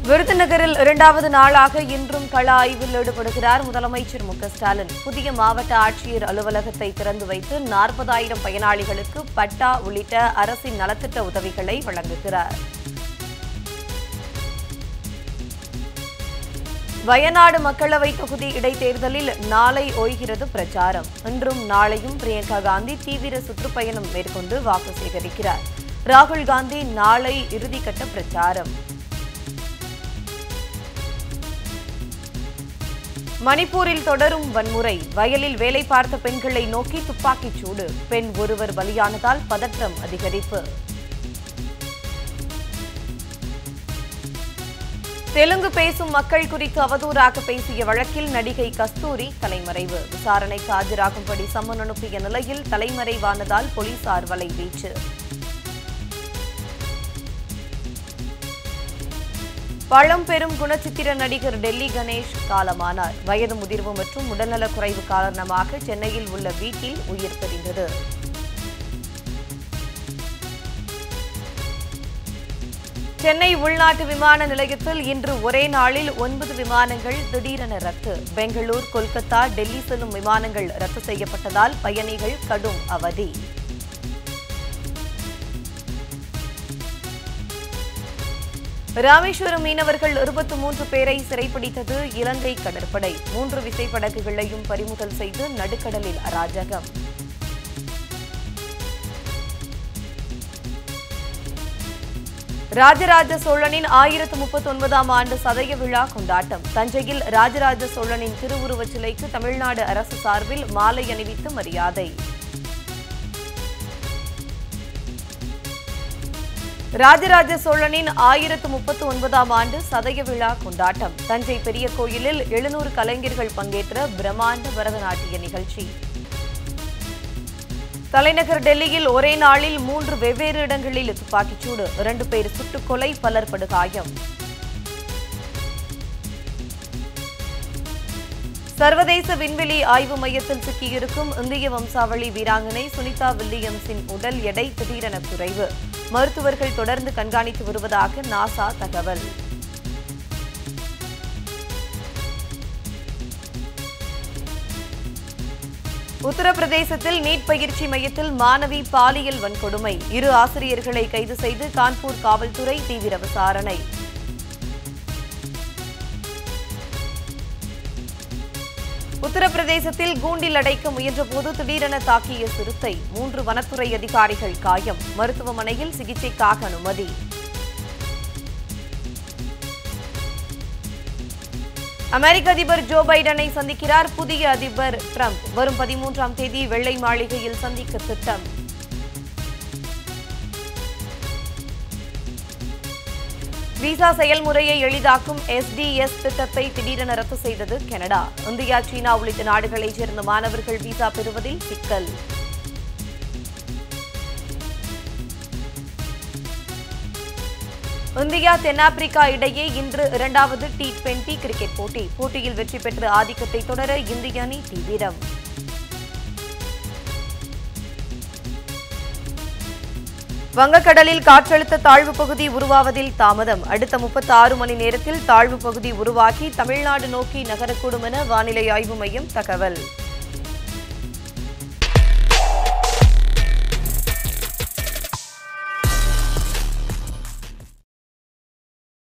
விருதுநகரில் இரண்டாவது நாளாக இன்றும் கள ஆய்வில் ஈடுபடுகிறார் முதலமைச்சர் மு க ஸ்டாலின் புதிய மாவட்ட ஆட்சியர் அலுவலகத்தை திறந்து வைத்து நாற்பதாயிரம் பயனாளிகளுக்கு பட்டா உள்ளிட்ட அரசின் நலத்திட்ட உதவிகளை வழங்குகிறார் வயநாடு மக்களவை தொகுதி இடைத்தேர்தலில் நாளை ஓய்கிறது பிரச்சாரம் இன்றும் நாளையும் பிரியங்கா காந்தி தீவிர சுற்றுப்பயணம் மேற்கொண்டு வாக்கு சேகரிக்கிறார் ராகுல் காந்தி நாளை இறுதிக்கட்ட பிரச்சாரம் மணிப்பூரில் தொடரும் வன்முறை வயலில் வேலை பார்த்த பெண்களை நோக்கி துப்பாக்கிச் சூடு பெண் ஒருவர் பலியானதால் பதற்றம் அதிகரிப்பு தெலுங்கு பேசும் மக்கள் குறித்து அவதூறாக பேசிய வழக்கில் நடிகை கஸ்தூரி தலைமறைவு விசாரணைக்கு ஆஜராகும்படி சம்மன் அனுப்பிய நிலையில் தலைமறைவானதால் போலீசார் வலைவீச்சு பழம்பெரும் குணச்சித்திர நடிகர் டெல்லி கணேஷ் காலமானார் வயது முதிர்வு மற்றும் உடல்நலக் குறைவு காரணமாக சென்னையில் உள்ள வீட்டில் உயிர் பிரிந்தது சென்னை உள்நாட்டு விமான நிலையத்தில் இன்று ஒரே நாளில் ஒன்பது விமானங்கள் திடீரென ரத்து பெங்களூர் கொல்கத்தா டெல்லி செல்லும் விமானங்கள் ரத்து செய்யப்பட்டதால் பயணிகள் கடும் அவதி ராமேஸ்வரம் மீனவர்கள் இருபத்தி மூன்று பேரை சிறைப்பிடித்தது இலங்கை கடற்படை மூன்று விசைப்படகுகளையும் பறிமுதல் செய்து நடுக்கடலில் அராஜகம் ராஜராஜ சோழனின் ஆயிரத்து முப்பத்தி ஒன்பதாம் ஆண்டு சதய விழா கொண்டாட்டம் தஞ்சையில் ராஜராஜ சோழனின் திருவுருவச் சிலைக்கு தமிழ்நாடு அரசு சார்பில் மாலை அணிவித்து மரியாதை ராஜராஜ சோழனின் ஆயிரத்து முப்பத்து ஒன்பதாம் ஆண்டு சதய விழா கொண்டாட்டம் தஞ்சை பெரிய கோயிலில் எழுநூறு கலைஞர்கள் பங்கேற்ற பிரம்மாண்ட பரதநாட்டிய நிகழ்ச்சி தலைநகர் டெல்லியில் ஒரே நாளில் மூன்று வெவ்வேறு இடங்களில் துப்பாக்கிச்சூடு இரண்டு பேர் சுட்டுக்கொலை பலர் படுகாயம் சர்வதேச விண்வெளி ஆய்வு மையத்தில் சிக்கியிருக்கும் இந்திய வம்சாவளி வீராங்கனை சுனிதா வில்லியம்ஸின் உடல் எடை திடீரென குறைவு மருத்துவர்கள் தொடர்ந்து கண்காணித்து வருவதாக நாசா தகவல் உத்தரப்பிரதேசத்தில் நீட் பயிற்சி மையத்தில் மாணவி பாலியல் வன்கொடுமை இரு ஆசிரியர்களை கைது செய்து கான்பூர் காவல்துறை தீவிர விசாரணை உத்தரப்பிரதேசத்தில் கூண்டில் அடைக்க முயன்றபோது திடீரென தாக்கிய சிறுத்தை மூன்று வனத்துறை அதிகாரிகள் காயம் மருத்துவமனையில் சிகிச்சைக்காக அனுமதி அமெரிக்க அதிபர் ஜோ பைடனை சந்திக்கிறார் புதிய அதிபர் ட்ரம்ப் வரும் பதிமூன்றாம் தேதி வெள்ளை மாளிகையில் சந்திக்க திட்டம் விசா செயல்முறையை எளிதாக்கும் எஸ்டிஎஸ் திட்டத்தை திடீரென ரத்து செய்தது கனடா இந்தியா சீனா உள்ளிட்ட நாடுகளைச் சேர்ந்த மாணவர்கள் விசா பெறுவதில் சிக்கல் இந்தியா தென்னாப்பிரிக்கா இடையே இன்று இரண்டாவது டி டுவெண்டி கிரிக்கெட் போட்டி போட்டியில் வெற்றி பெற்று ஆதிக்கத்தை தொடர இந்திய அணி தீவிரம் வங்கக்கடலில் காற்றழுத்த தாழ்வு பகுதி உருவாவதில் தாமதம் அடுத்த முப்பத்தி ஆறு மணி நேரத்தில் தாழ்வு பகுதி உருவாகி தமிழ்நாடு நோக்கி நகரக்கூடும் என வானிலை ஆய்வு மையம் தகவல்